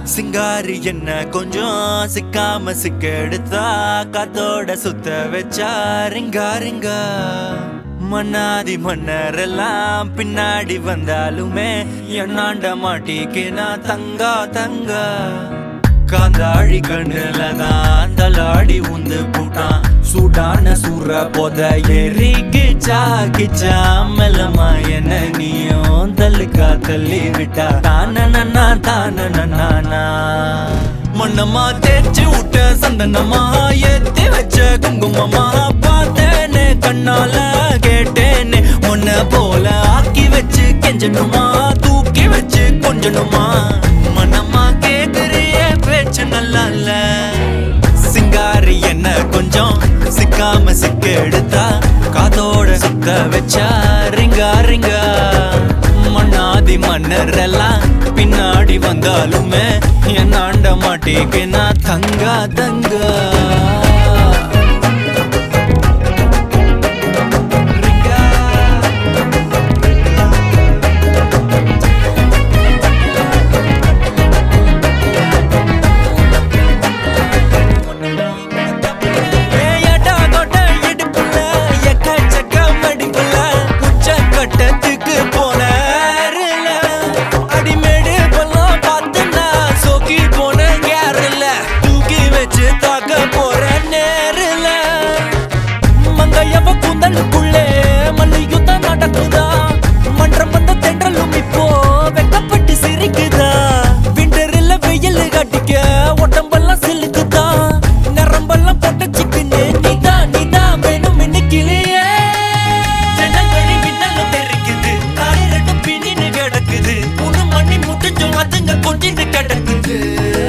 சிங்காரி என்ன கொஞ்சம் சிக்காம சிக்க எடுத்தா காத்தோட சுத்த வச்சா ரிங்கா ரிங்கா மன்னாதி மன்னரெல்லாம் பின்னாடி வந்தாலுமே என்னாண்ட மாட்டிக்கு நான் தங்கா தங்கா காந்தாழி கண்ணுல தான் தலாடி உந்து போட்டான் சூடான சூற போத ஏறி கிச்சா கிச்சா மெல்லமா என்ன நீயும் தள்ளுக்கா தள்ளி விட்டா தான நன்னா தான நன்னா மண்ணம்மா தேய்ச்சி விட்ட சந்தனமா ஏத்தி வச்ச குங்குமமா பார்த்தேனே கண்ணால கேட்டேனே உன்ன போல ஆக்கி வச்சு கெஞ்சணுமா தூக்கி வச்சு கொஞ்சணுமா மனமா கேக்குறிய பேச்சு நல்லா இல்ல சிங்காரி என்ன கொஞ்சம் சிக்காம சிக்க எடுத்தா காதோட சுத்த வச்சா ரிங்கா ரிங்கா மண்ணாதி மன்னர் எல்லாம் பின்னாடி வந்தாலுமே என் ஆண்ட மாட்டேக்கு நான் தங்கா தங்கா ரிங்கா ஏயடா கொட்ட இடுப்புல, எக்கச்சக்க மடிப்புல, உச்சக்கட்டத்துக்கு போன அருல. அடிமேடு பள்ளம் பார்த்துன்னா சொக்கி போன கேரள. தூக்கி வச்சு தாக்க போற நேருல. மங்கையவ கூந்தலுக்குள்ளே மல்யுத்தம் நடக்குதா மன்றம் வந்த தென்றலும் இப்போ வெக்கப்பட்டு சிரிக்குதா விண்டரில் வெயில் கட்டிக்க உடம்பெல்லாம் சிலுக்குதா நரம்பெல்லாம் போட்ட சிக்குன்னு நீதா நீதா வேணும் இன்னைக்கிலேயே ஜன்னல் வழி மின்னலும் தெரிக்குது காலை ரெண்டும் பின்னின்னு கிடக்குது மூணு மணி முடிஞ்சும் அதுங்க கொஞ்சின்னு கிடக்குது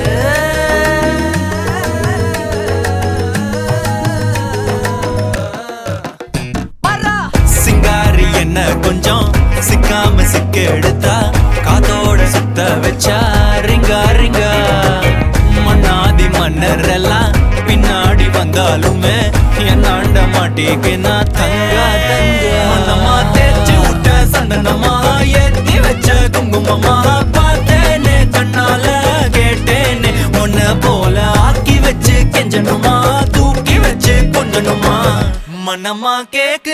சிங்காரி என்ன கொஞ்சம் சிக்காம சிக்க எடுத்தா காதோட சுத்த வச்சா ரிங்கா ரிங்கா மண்ணாதி மன்னர் எல்லாம் பின்னாடி வந்தாலுமே என் ஆண்ட மாட்டேக்கு நான் தங்கா தங்க மண்ணமா தேய்ச்சி விட்ட சந்தனமா ஏத்தி வச்ச குங்குமமா பார்த்தேனே கண்ணால கேட்டேனே உன்ன போல ஆக்கி வச்சு கெஞ்சணுமா தூக்கி வச்சு கொஞ்சணுமா மனமா கேக்கு